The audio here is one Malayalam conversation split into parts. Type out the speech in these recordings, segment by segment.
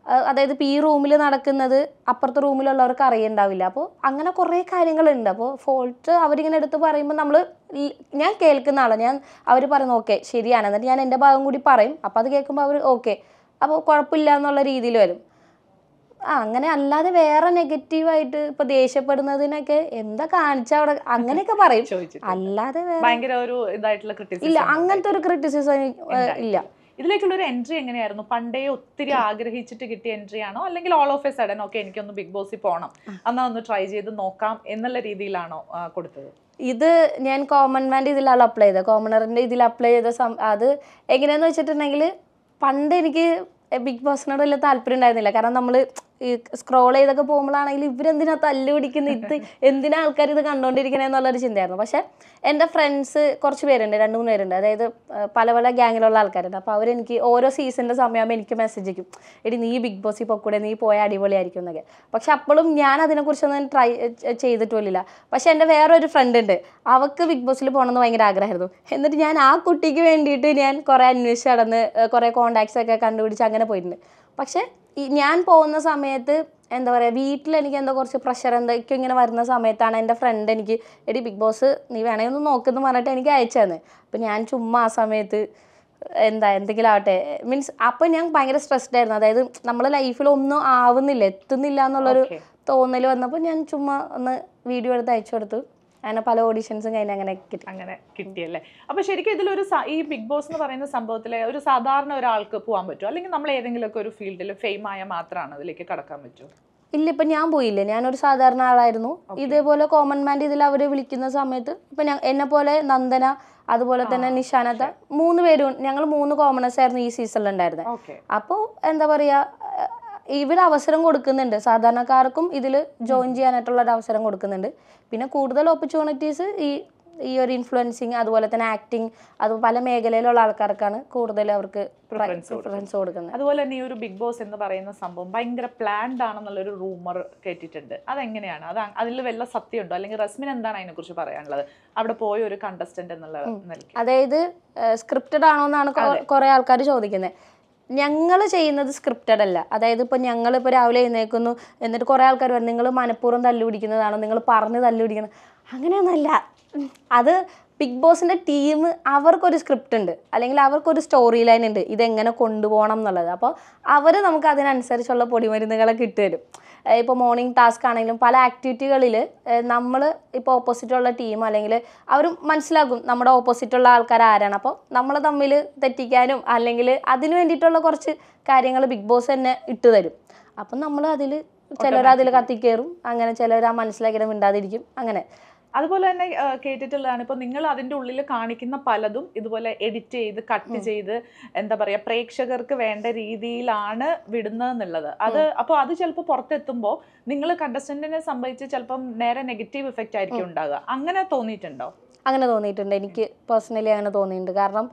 ആ, അതായത് ഇപ്പോൾ ഈ റൂമിൽ നടക്കുന്നത് അപ്പുറത്തെ റൂമിലുള്ളവർക്ക് അറിയണ്ടാവില്ല അപ്പോൾ അങ്ങനെ കുറേ കാര്യങ്ങളുണ്ട് അപ്പോൾ ഫോൾട്ട് അവരിങ്ങനെ എടുത്ത് പറയുമ്പോൾ നമ്മൾ ഞാൻ കേൾക്കുന്ന ആളാണ് ഞാൻ അവർ പറയുന്നു ഓക്കെ ശരിയാണ് എന്നിട്ട് ഞാൻ എൻ്റെ ഭാഗം കൂടി പറയും അപ്പോൾ അത് കേൾക്കുമ്പോൾ അവർ ഓക്കെ അപ്പോൾ കുഴപ്പമില്ല എന്നുള്ള രീതിയിൽ വരും ആ അങ്ങനെ അല്ലാതെ വേറെ നെഗറ്റീവായിട്ട് ഇപ്പൊ ദേഷ്യപ്പെടുന്നതിനൊക്കെ എന്താ കാണിച്ച അവിടെ അങ്ങനെയൊക്കെ പറയും ചോദിച്ചിട്ട് അല്ലാതെ വേറെ ഭയങ്കര ഒരു ഇതായിട്ടുള്ള ക്രിറ്റിസിസം ഇല്ല അങ്ങനത്തെ ഒരു ക്രിറ്റിസിസം ഇല്ല ഇതിലേക്കുള്ള ഒരു എൻട്രി എങ്ങനെയായിരുന്നു പണ്ടേ ഒത്തിരി ആഗ്രഹിച്ചിട്ട് കിട്ടിയ എൻട്രി ആണോ അല്ലെങ്കിൽ all of a sudden okay എനിക്കൊന്ന് ബിഗ് ബോസിൽ പോകണം എന്നാ ഒന്ന് ട്രൈ ചെയ്ത് നോക്കാം എന്നുള്ള രീതിയിലാണോ ആ, കൊടുത്തത് ഇത് ഞാൻ കോമൺ മാൻ്റെ ഇതിലാണ് അപ്ലൈ ചെയ്തത് കോമണറിൻ്റെ ഇതിൽ അപ്ലൈ ചെയ്ത സം അത് എങ്ങനെയാന്ന് വെച്ചിട്ടുണ്ടെങ്കിൽ പണ്ട് എനിക്ക് ബിഗ് ബോസിനോട് വലിയ താല്പര്യം ഉണ്ടായിരുന്നില്ല കാരണം നമ്മൾ ഈ സ്ക്രോൾ ചെയ്തൊക്കെ പോകുമ്പോഴാണെങ്കിൽ ഇവരെന്തിനാ തല്ല് പിടിക്കുന്ന ഇത് എന്തിനാ ആൾക്കാർ ഇത് കണ്ടുകൊണ്ടിരിക്കണേ എന്നുള്ളൊരു ചിന്തയായിരുന്നു പക്ഷെ എൻ്റെ ഫ്രണ്ട്സ് കുറച്ച് പേരുണ്ട് രണ്ട് മൂന്ന് പേരുണ്ട് അതായത് ആ, പല പല ഗ്യാങ്ങിലുള്ള ആൾക്കാരുണ്ട് അപ്പോൾ അവരെനിക്ക് ഓരോ സീസണിൻ്റെ സമയമാകുമ്പോൾ എനിക്ക് മെസ്സേജ് അയക്കും എടി നീ ബിഗ് ബോസിൽ പൊക്കൂടെ നീ പോയ അടിപൊളിയായിരിക്കും എന്നൊക്കെ പക്ഷെ അപ്പോഴും ഞാൻ അതിനെക്കുറിച്ചൊന്നും ട്രൈ ചെയ്തിട്ട് പോലില്ല പക്ഷെ എൻ്റെ വേറൊരു ഫ്രണ്ട് ഉണ്ട് അവൾക്ക് ബിഗ് ബോസിൽ പോകണമെന്ന് ഭയങ്കര ആഗ്രഹമായിരുന്നു എന്നിട്ട് ഞാൻ ആ കുട്ടിക്ക് വേണ്ടിയിട്ട് ഞാൻ കുറേ അന്വേഷിച്ച് നടന്ന് ഏഹ് കുറേ കോണ്ടാക്ട്സ് ഒക്കെ കണ്ടുപിടിച്ച് അങ്ങനെ പോയിട്ടുണ്ട് പക്ഷെ ഈ ഞാൻ പോകുന്ന സമയത്ത് എന്താ പറയുക വീട്ടിൽ എനിക്ക് എന്തോ കുറച്ച് പ്രഷർ എന്തൊക്കെയോ ഇങ്ങനെ വരുന്ന സമയത്താണ് എൻ്റെ ഫ്രണ്ട് എനിക്ക് എടി ബിഗ് ബോസ് നീ വേണമെങ്കിൽ ഒന്ന് നോക്കുന്നു പറഞ്ഞിട്ട് എനിക്ക് അയച്ചു തന്നെ അപ്പം ഞാൻ ചുമ്മാ ആ സമയത്ത് എന്താ എന്തെങ്കിലും ആവട്ടെ മീൻസ് അപ്പം ഞാൻ ഭയങ്കര സ്ട്രെസ്ഡ് ആയിരുന്നു അതായത് നമ്മളെ ലൈഫിൽ ഒന്നും ആവുന്നില്ല എത്തുന്നില്ല എന്നുള്ളൊരു Okay. തോന്നൽ വന്നപ്പോൾ ഞാൻ ചുമ്മാ ഒന്ന് വീഡിയോ എടുത്ത് അയച്ചു കൊടുത്തു അങ്ങനെ പല ഓഡീഷൻസും കഴിഞ്ഞ് അങ്ങനെ കിട്ടി അങ്ങനെ കിട്ടിയല്ലേ അപ്പൊ ശരിക്കും ഇതിലൊരു സ- ഈ ബിഗ് ബോസ് എന്ന് പറയുന്ന സംഭവത്തിലെ ഒരു സാധാരണ ഒരാൾക്ക് പോകാൻ പറ്റുമോ അല്ലെങ്കിൽ നമ്മൾ ഏതെങ്കിലുമൊക്കെ ഒരു ഫീൽഡിൽ ഫെയിം ആയ മാത്രമാണ് അതിലേക്ക് കടക്കാൻ പറ്റുമോ ഇല്ല ഇപ്പം ഞാൻ പോയില്ലേ ഞാനൊരു സാധാരണ ആളായിരുന്നു ഇതേപോലെ കോമൺ മാൻ്റെ ഇതിൽ അവർ വിളിക്കുന്ന സമയത്ത് ഇപ്പം ഞാൻ എന്നെ പോലെ നന്ദന അതുപോലെ തന്നെ നിഷാനത്ത മൂന്ന് പേരും ഞങ്ങൾ മൂന്ന് കോമണേഴ്സ് ആയിരുന്നു ഈ സീസണിൽ ഉണ്ടായിരുന്നത് ഓക്കെ അപ്പോൾ എന്താ പറയുക ഇവർ അവസരം കൊടുക്കുന്നുണ്ട് സാധാരണക്കാർക്കും ഇതിൽ ജോയിൻ ചെയ്യാനായിട്ടുള്ള ഒരു അവസരം കൊടുക്കുന്നുണ്ട് പിന്നെ കൂടുതൽ ഓപ്പർച്യൂണിറ്റീസ് ഈ ഈ ഒരു ഇൻഫ്ലുവൻസിങ് അതുപോലെ തന്നെ ആക്ടിങ് അത് പല മേഖലയിലുള്ള ആൾക്കാർക്കാണ് കൂടുതൽ അവർക്ക് Preference പ്രിഫറൻസ് കൊടുക്കുന്നത് അതുപോലെ തന്നെ ഈ ഒരു ബിഗ് ബോസ് എന്ന് പറയുന്ന സംഭവം ഭയങ്കര പ്ലാൻഡ് ആണെന്നുള്ളൊരു റൂമർ കേട്ടിട്ടുണ്ട് അതെങ്ങനെയാണ് അത് അതിൽ വല്ല സത്യമുണ്ടോ അല്ലെങ്കിൽ റസ്മിൻ എന്താണ് അതിനെക്കുറിച്ച് പറയാനുള്ളത് അവിടെ പോയ ഒരു കണ്ടസ്റ്റന്റ് എന്നുള്ള നിലയ്ക്ക് അതായത് സ്ക്രിപ്റ്റഡ് ആണോ എന്നാണ് കുറേ ആൾക്കാർ ചോദിക്കുന്നത് ഞങ്ങൾ ചെയ്യുന്നത് സ്ക്രിപ്റ്റഡ് അല്ല അതായത് ഇപ്പോൾ ഞങ്ങളിപ്പോൾ രാവിലെ എഴുന്നേക്കുന്നു എന്നിട്ട് കുറേ ആൾക്കാർ പറയും നിങ്ങൾ മനഃപൂർവ്വം തല്ലുപിടിക്കുന്നതാണോ നിങ്ങൾ പറഞ്ഞ് തല്ലുപിടിക്കുന്നത് അങ്ങനെയൊന്നുമല്ല ഉം. അത് ബിഗ് ബോസിൻ്റെ ടീം അവർക്കൊരു സ്ക്രിപ്റ്റ് ഉണ്ട് അല്ലെങ്കിൽ അവർക്കൊരു സ്റ്റോറി ലൈൻ ഉണ്ട് ഇതെങ്ങനെ കൊണ്ടുപോകണം എന്നുള്ളത് അപ്പോൾ അവർ നമുക്ക് അതിനനുസരിച്ചുള്ള പൊടിമരുന്നുകളൊക്കെ ഇട്ട് തരും ഇപ്പോൾ മോർണിംഗ് ടാസ്ക് ആണെങ്കിലും പല ആക്ടിവിറ്റികളിൽ നമ്മൾ ഇപ്പോൾ ഓപ്പോസിറ്റുള്ള ടീം അല്ലെങ്കിൽ അവർ മനസ്സിലാക്കും നമ്മുടെ ഓപ്പോസിറ്റുള്ള ആൾക്കാർ ആരാണ് അപ്പോൾ നമ്മൾ തമ്മിൽ തെറ്റിക്കാനും അല്ലെങ്കിൽ അതിന് വേണ്ടിയിട്ടുള്ള കുറച്ച് കാര്യങ്ങൾ ബിഗ് ബോസ് തന്നെ ഇട്ട് തരും അപ്പം നമ്മൾ അതിൽ ചിലർ അതിൽ കത്തിക്കയറും അങ്ങനെ ചിലർ ആ മനസ്സിലാക്കിയിട്ട് മിണ്ടാതിരിക്കും അങ്ങനെ അതുപോലെ തന്നെ ആ, കേട്ടിട്ടുള്ളതാണ് ഇപ്പൊ നിങ്ങൾ അതിന്റെ ഉള്ളിൽ കാണിക്കുന്ന പലതും ഇതുപോലെ എഡിറ്റ് ചെയ്ത് കട്ട് ചെയ്ത് എന്താ പറയാ പ്രേക്ഷകർക്ക് വേണ്ട രീതിയിലാണ് വിടുന്നതെന്നുള്ളത് അത് അപ്പോൾ അത് ചിലപ്പോൾ പുറത്തെത്തുമ്പോൾ നിങ്ങൾ കണ്ടസ്റ്റന്റിനെ സംബന്ധിച്ച് ചിലപ്പം നേരെ നെഗറ്റീവ് ഇഫക്റ്റ് ആയിരിക്കും ഉണ്ടാകുക അങ്ങനെ തോന്നിയിട്ടുണ്ടോ അങ്ങനെ തോന്നിയിട്ടുണ്ട് എനിക്ക് പേഴ്സണലി അങ്ങനെ തോന്നിയിട്ടുണ്ട് കാരണം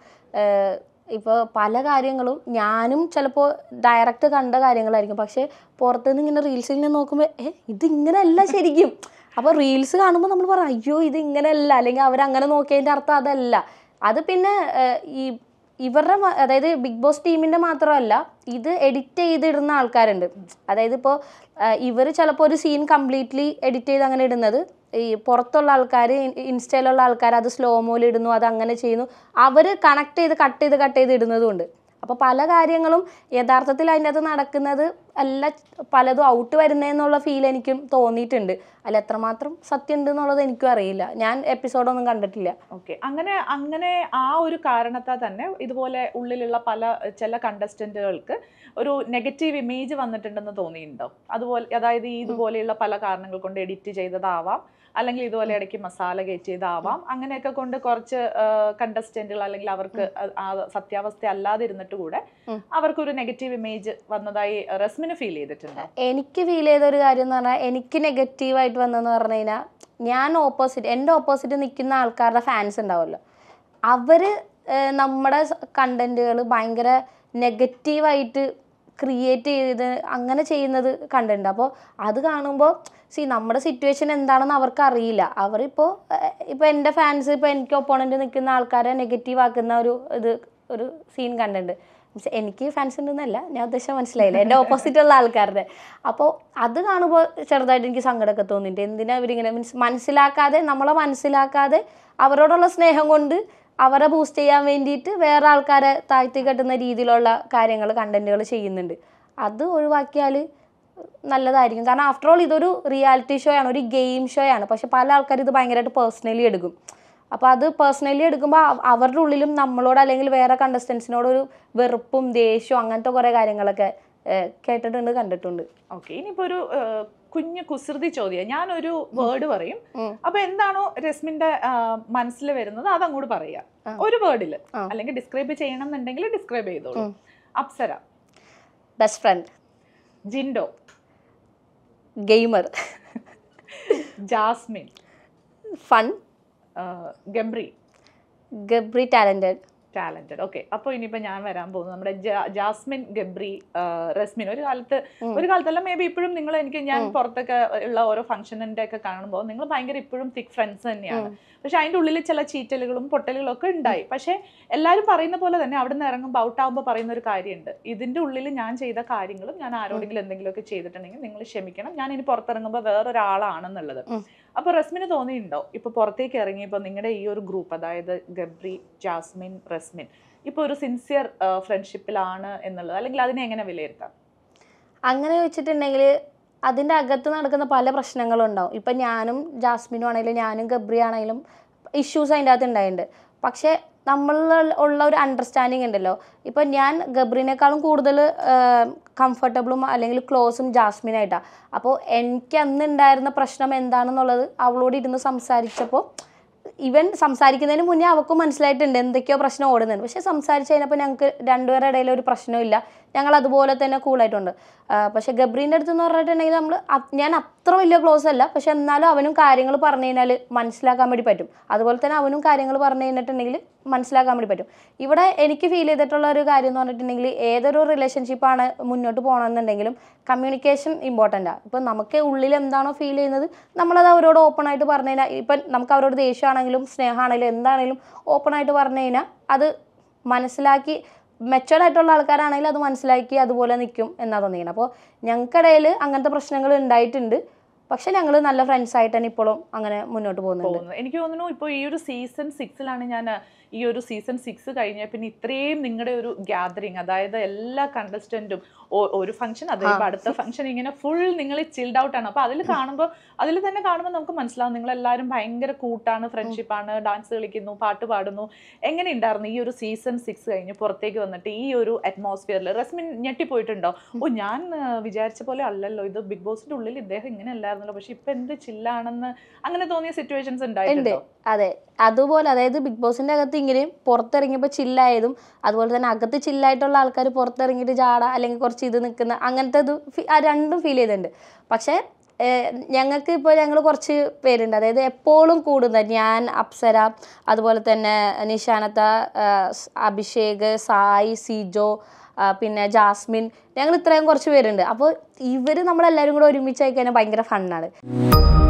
ഇപ്പോൾ പല കാര്യങ്ങളും ഞാനും ചിലപ്പോൾ ഡയറക്റ്റ് കണ്ട കാര്യങ്ങളായിരിക്കും പക്ഷേ പുറത്തുനിന്ന് ഇങ്ങനെ റീൽസിൽ നിന്ന് നോക്കുമ്പോൾ ഏ ഇത് ഇങ്ങനെയല്ല ശരിക്കും അപ്പോൾ റീൽസ് കാണുമ്പോൾ നമ്മൾ പറയും അയ്യോ ഇത് ഇങ്ങനെയല്ല അല്ലെങ്കിൽ അവരങ്ങനെ നോക്കിയതിൻ്റെ അർത്ഥം അതല്ല അത് പിന്നെ ഏഹ്, ഈ ഇവരുടെ മ- അതായത് ബിഗ് ബോസ് ടീമിൻ്റെ മാത്രമല്ല ഇത് എഡിറ്റ് ചെയ്തിടുന്ന ആൾക്കാരുണ്ട് അതായത് ഇപ്പോൾ ഇവർ ചിലപ്പോൾ ഒരു സീൻ കംപ്ലീറ്റ്ലി എഡിറ്റ് ചെയ്ത് അങ്ങനെ ഇടുന്നത് ഈ പുറത്തുള്ള ആൾക്കാർ ഇൻസ്റ്റയിലുള്ള ആൾക്കാർ അത് സ്ലോ മോയിൽ ഇടുന്നു അത് അങ്ങനെ ചെയ്യുന്നു അവർ കണക്ട് ചെയ്ത് കട്ട് ചെയ്ത് കട്ട് ചെയ്ത് ഇടുന്നതുകൊണ്ട് അപ്പോൾ പല കാര്യങ്ങളും യഥാർത്ഥത്തിൽ അതിൻ്റെ അകത്ത് നടക്കുന്നത് അല്ല പലതും ഔട്ട് വരുന്നതെന്നുള്ള ഫീൽ എനിക്കും തോന്നിയിട്ടുണ്ട് അതിൽ എത്രമാത്രം സത്യം ഉണ്ട് എന്നുള്ളത് എനിക്കും അറിയില്ല ഞാൻ എപ്പിസോഡൊന്നും കണ്ടിട്ടില്ല ഓക്കെ അങ്ങനെ അങ്ങനെ ആ ഒരു കാരണത്താൽ തന്നെ ഇതുപോലെ ഉള്ളിലുള്ള പല ചില കണ്ടസ്റ്റന്റുകൾക്ക് ഒരു നെഗറ്റീവ് ഇമേജ് വന്നിട്ടുണ്ടെന്ന് തോന്നിയിട്ടുണ്ടോ അതുപോലെ അതായത് ഈ ഇതുപോലെയുള്ള പല കാരണങ്ങൾ കൊണ്ട് എഡിറ്റ് ചെയ്തതാവാം അല്ലെങ്കിൽ ഇതുപോലെ ഇടയ്ക്ക് മസാല കയറ്റിയതാവാം അങ്ങനെയൊക്കെ കൊണ്ട് കുറച്ച് കണ്ടസ്റ്റന്റുകൾ അല്ലെങ്കിൽ അവർക്ക് അ- ആ സത്യാവസ്ഥ അല്ലാതെ ഇരുന്നിട്ട് കൂടെ ഉം. അവർക്കൊരു നെഗറ്റീവ് ഇമേജ് വന്നതായി റസ്മിന് ഫീൽ ചെയ്തിട്ടുണ്ടോ എനിക്ക് ഫീൽ ചെയ്ത ഒരു കാര്യം എന്ന് പറഞ്ഞാൽ എനിക്ക് നെഗറ്റീവായിട്ട് വന്നതെന്ന് പറഞ്ഞു കഴിഞ്ഞാൽ ഞാൻ ഓപ്പോസിറ്റ് എൻ്റെ ഓപ്പോസിറ്റ് നിൽക്കുന്ന ആൾക്കാരുടെ ഫാൻസ് ഉണ്ടാവുമല്ലോ അവർ നമ്മുടെ കണ്ടന്റുകൾ ഭയങ്കര നെഗറ്റീവായിട്ട് ക്രിയേറ്റ് ചെയ്ത് അങ്ങനെ ചെയ്യുന്നത് കണ്ടിട്ടുണ്ട് അപ്പോൾ അത് കാണുമ്പോൾ സി നമ്മുടെ സിറ്റുവേഷൻ എന്താണെന്ന് അവർക്ക് അറിയില്ല അവരിപ്പോൾ ഇപ്പോൾ എൻ്റെ ഫാൻസ് ഇപ്പോൾ എനിക്ക് ഒപ്പോണൻറ്റ് നിൽക്കുന്ന ആൾക്കാരെ നെഗറ്റീവ് ആക്കുന്ന ഒരു ഇത് ഒരു സീൻ കണ്ടിട്ടുണ്ട് Means എനിക്ക് ഫാൻസ് ഉണ്ടെന്നല്ല ഞാൻ ഉദ്ദേശം മനസ്സിലായില്ല എൻ്റെ ഓപ്പോസിറ്റ് ഉള്ള ആൾക്കാരുടെ അപ്പോൾ അത് കാണുമ്പോൾ ചെറുതായിട്ട് എനിക്ക് സങ്കടമൊക്കെ തോന്നിയിട്ട് എന്തിനാ ഇവരിങ്ങനെ മീൻസ് മനസ്സിലാക്കാതെ നമ്മളെ മനസ്സിലാക്കാതെ അവരോടുള്ള സ്നേഹം കൊണ്ട് അവരെ ബൂസ്റ്റ് ചെയ്യാൻ വേണ്ടിയിട്ട് വേറെ ആൾക്കാരെ താഴ്ത്തി കെട്ടുന്ന രീതിയിലുള്ള കാര്യങ്ങൾ കണ്ടന്റുകൾ ചെയ്യുന്നുണ്ട് അത് ഒഴിവാക്കിയാൽ നല്ലതായിരിക്കും കാരണം ആഫ്റ്റർ ഓൾ ഇതൊരു റിയാലിറ്റി ഷോ ആണ് ഒരു ഗെയിം ഷോ ആണ് പക്ഷെ പല ആൾക്കാരും ഇത് ഭയങ്കരമായിട്ട് പേഴ്സണലി എടുക്കും അപ്പോൾ അത് പേഴ്സണലി എടുക്കുമ്പോൾ അവരുടെ ഉള്ളിലും നമ്മളോട് അല്ലെങ്കിൽ വേറെ കണ്ടസ്റ്റൻസിനോടൊരു വെറുപ്പും ദേഷ്യവും അങ്ങനത്തെ കുറേ കാര്യങ്ങളൊക്കെ ഏഹ്, കേട്ടിട്ടുണ്ട് കണ്ടിട്ടുണ്ട് ഓക്കെ ഇനിയിപ്പോ ഒരു ഏഹ്, കുഞ്ഞു കുസൃതി ചോദ്യം ഞാനൊരു വേർഡ് പറയും ഉം. അപ്പൊ എന്താണോ രശ്മിന്റെ മനസ്സിൽ വരുന്നത് അത് അങ്ങോട്ട് പറയാ ആ. ഒരു വേർഡിൽ ആ. അല്ലെങ്കിൽ ഡിസ്ക്രൈബ് ചെയ്യണം എന്നുണ്ടെങ്കിൽ ഡിസ്ക്രൈബ് ചെയ്തോളൂ ഉം. Apsara best friend Jinto gamer Jasmin fun ഏഹ്, ഗംബ്രി ഗബ്രി ടാലൻറ്റഡ് ടാലന്റഡ് ഓക്കെ അപ്പോൾ ഇനിയിപ്പോൾ ഞാൻ വരാൻ പോകുന്നത് നമ്മുടെ ജാ- ജാസ്മിൻ ഗബ്രി ആ, റസ്മിൻ ഒരു കാലത്ത് ഒരു കാലത്തല്ല മേ ബി ഇപ്പോഴും നിങ്ങൾ എനിക്ക് ഞാൻ പുറത്തൊക്കെ ഉള്ള ഓരോ ഫംഗ്ഷനിൻ്റെ ഒക്കെ കാണുമ്പോൾ നിങ്ങൾ ഭയങ്കര ഇപ്പോഴും തിക് ഫ്രണ്ട്സ് തന്നെയാണ് പക്ഷെ അതിൻ്റെ ഉള്ളിൽ ചില ചീറ്റലുകളും പൊട്ടലുകളും ഒക്കെ ഉണ്ടായി പക്ഷേ എല്ലാവരും പറയുന്ന പോലെ തന്നെ അവിടെ നിന്ന് ഇറങ്ങുമ്പോൾ ഔട്ട് ആകുമ്പോൾ പറയുന്ന ഒരു കാര്യമുണ്ട് ഇതിൻ്റെ ഉള്ളിൽ ഞാൻ ചെയ്ത കാര്യങ്ങളും ഞാൻ ആരോടെങ്കിലും എന്തെങ്കിലുമൊക്കെ ചെയ്തിട്ടുണ്ടെങ്കിൽ നിങ്ങൾ ക്ഷമിക്കണം ഞാൻ ഇനി പുറത്തിറങ്ങുമ്പോൾ വേറൊരാളാണെന്നുള്ളത് ഉം. അപ്പോൾ റസ്മിന് തോന്നിയിട്ടുണ്ടോ ഇപ്പോൾ പുറത്തേക്ക് ഇറങ്ങിയപ്പോൾ നിങ്ങളുടെ ഈ ഒരു ഗ്രൂപ്പ് അതായത് ഗബ്രി ജാസ്മിൻ റസ്മിൻ ഇപ്പോൾ ഒരു സിൻസിയർ ഫ്രണ്ട്ഷിപ്പിലാണ് എന്നുള്ളത് അല്ലെങ്കിൽ അതിനെ എങ്ങനെ വിലയിരുത്താം അങ്ങനെ വെച്ചിട്ടുണ്ടെങ്കിൽ അതിൻ്റെ അകത്ത് നടക്കുന്ന പല പ്രശ്നങ്ങളും ഉണ്ടാവും ഇപ്പം ഞാനും ജാസ്മിനും ആണെങ്കിലും ഞാനും ഗബ്രി ആണെങ്കിലും ഇഷ്യൂസ് അതിൻ്റെ അകത്ത് ഉണ്ടായിട്ടുണ്ട് പക്ഷേ നമ്മൾ ഉള്ള ഒരു അണ്ടർസ്റ്റാൻഡിങ് ഉണ്ടല്ലോ ഇപ്പം ഞാൻ ഗബ്രിനേക്കാളും കൂടുതൽ കംഫർട്ടബിളും അല്ലെങ്കിൽ ക്ലോസും ജാസ്മിനായിട്ടാണ് അപ്പോൾ എനിക്ക് അന്ന് ഉണ്ടായിരുന്ന പ്രശ്നം എന്താണെന്നുള്ളത് അവളോട് ഇരുന്ന് സംസാരിച്ചപ്പോൾ ഇവൻ സംസാരിക്കുന്നതിന് മുന്നേ അവൾക്കും മനസ്സിലായിട്ടുണ്ട് എന്തൊക്കെയോ പ്രശ്നം ഓടുന്നുണ്ട് പക്ഷെ സംസാരിച്ച് കഴിഞ്ഞപ്പോൾ ഞങ്ങൾക്ക് രണ്ടുപേരുടെ ഇടയിൽ ഒരു പ്രശ്നമില്ല ഞങ്ങൾ അതുപോലെ തന്നെ കൂളായിട്ടുണ്ട് പക്ഷെ ഗബ്രീൻ്റെ അടുത്ത് എന്ന് പറഞ്ഞിട്ടുണ്ടെങ്കിൽ നമ്മൾ ഞാൻ അത്ര വലിയ ക്ലോസ് അല്ല പക്ഷെ എന്നാലും അവനും കാര്യങ്ങൾ പറഞ്ഞു കഴിഞ്ഞാൽ മനസ്സിലാക്കാൻ വേണ്ടി പറ്റും അതുപോലെ തന്നെ അവനും കാര്യങ്ങൾ പറഞ്ഞു കഴിഞ്ഞിട്ടുണ്ടെങ്കിൽ മനസ്സിലാക്കാൻ വേണ്ടി പറ്റും ഇവിടെ എനിക്ക് ഫീൽ ചെയ്തിട്ടുള്ള ഒരു കാര്യം എന്ന് പറഞ്ഞിട്ടുണ്ടെങ്കിൽ ഏതൊരു റിലേഷൻഷിപ്പാണ് മുന്നോട്ട് പോകണമെന്നുണ്ടെങ്കിലും കമ്മ്യൂണിക്കേഷൻ ഇമ്പോർട്ടൻ്റാണ് ഇപ്പം നമുക്ക് ഉള്ളിൽ എന്താണോ ഫീൽ ചെയ്യുന്നത് നമ്മളത് അവരോട് ഓപ്പൺ ആയിട്ട് പറഞ്ഞു കഴിഞ്ഞാൽ ഇപ്പം നമുക്ക് അവരോട് ദേഷ്യമാണെങ്കിലും സ്നേഹമാണെങ്കിലും എന്താണെങ്കിലും ഓപ്പൺ ആയിട്ട് പറഞ്ഞു കഴിഞ്ഞാൽ അത് മനസ്സിലാക്കി മെച്ചുവർഡ് ആയിട്ടുള്ള ആൾക്കാരാണെങ്കിൽ അത് മനസ്സിലാക്കി അതുപോലെ നിൽക്കും എന്നാ തോന്നിയത് അപ്പോൾ ഞങ്ങൾക്കിടയിൽ അങ്ങനത്തെ പ്രശ്നങ്ങൾ ഉണ്ടായിട്ടുണ്ട് പക്ഷെ ഞങ്ങൾ നല്ല ഫ്രണ്ട്സ് ആയിട്ട് തന്നെ ഇപ്പോഴും അങ്ങനെ മുന്നോട്ട് പോകുന്നുണ്ട് പോകുന്നത് എനിക്ക് തോന്നുന്നു ഇപ്പോൾ ഈ ഒരു സീസൺ സിക്സിലാണ് ഞാൻ ഈ ഒരു സീസൺ സിക്സ് കഴിഞ്ഞ പിന്നെ ഇത്രയും നിങ്ങളുടെ ഒരു ഗ്യാതറിങ് അതായത് എല്ലാ കണ്ടസ്റ്റന്റും ഒരു ഫംഗ്ഷൻ അത് കഴിയുമ്പോൾ അടുത്ത ഫംഗ്ഷൻ ഇങ്ങനെ ഫുൾ നിങ്ങൾ ചിൽഡ് ഔട്ട് ആണ് അപ്പോൾ അതിൽ കാണുമ്പോൾ അതിൽ തന്നെ കാണുമ്പോൾ നമുക്ക് മനസ്സിലാവും നിങ്ങൾ എല്ലാവരും ഭയങ്കര കൂട്ടാണ് ഫ്രണ്ട്ഷിപ്പാണ് ഡാൻസ് കളിക്കുന്നു പാട്ട് പാടുന്നു എങ്ങനെ ഉണ്ടായിരുന്നു ഈ ഒരു സീസൺ സിക്സ് കഴിഞ്ഞ് പുറത്തേക്ക് വന്നിട്ട് ഈ ഒരു അറ്റ്മോസ്ഫിയറിൽ റസ്മിൻ ഞെട്ടിപ്പോയിട്ടുണ്ടോ ഓ ഞാൻ ആ, വിചാരിച്ച പോലെ അല്ലല്ലോ ഇത് ബിഗ് ബോസിന്റെ ഉള്ളിൽ ഇദ്ദേഹം ഇങ്ങനെ അല്ലായിരുന്നല്ലോ പക്ഷെ ഇപ്പൊ എന്ത് ചില്ലാണെന്ന് അങ്ങനെ തോന്നിയ സിറ്റുവേഷൻസ് ഉണ്ട് ഉണ്ടായിട്ടുണ്ടോ അതെ അതുപോലെ അതായത് ബിഗ് ബോസിന്റെ അകത്ത് ഇങ്ങനെയും പുറത്തിറങ്ങിയപ്പോൾ ചില്ലായതും അതുപോലെ തന്നെ അകത്ത് ചില്ലായിട്ടുള്ള ആൾക്കാർ പുറത്തിറങ്ങിയിട്ട് ചാട അല്ലെങ്കിൽ കുറച്ച് ഇത് നിൽക്കുന്ന അങ്ങനത്തെ ഇത് ഫി- ആ രണ്ടും ഫീൽ ചെയ്തിട്ടുണ്ട് പക്ഷേ ഞങ്ങൾക്ക് ഇപ്പോൾ ഞങ്ങൾ കുറച്ച് പേരുണ്ട് അതായത് എപ്പോഴും കൂടുന്ന ഞാൻ അപ്സര അതുപോലെ തന്നെ നിഷാനത്ത ആ, സ് അഭിഷേക് സായി സിജോ ആ, പിന്നെ ജാസ്മിൻ ഞങ്ങൾ ഇത്രയും കുറച്ച് പേരുണ്ട് അപ്പോൾ ഇവർ നമ്മളെല്ലാവരും കൂടെ ഒരുമിച്ചായി കഴിഞ്ഞാൽ ഭയങ്കര ഫണ്ണാണ്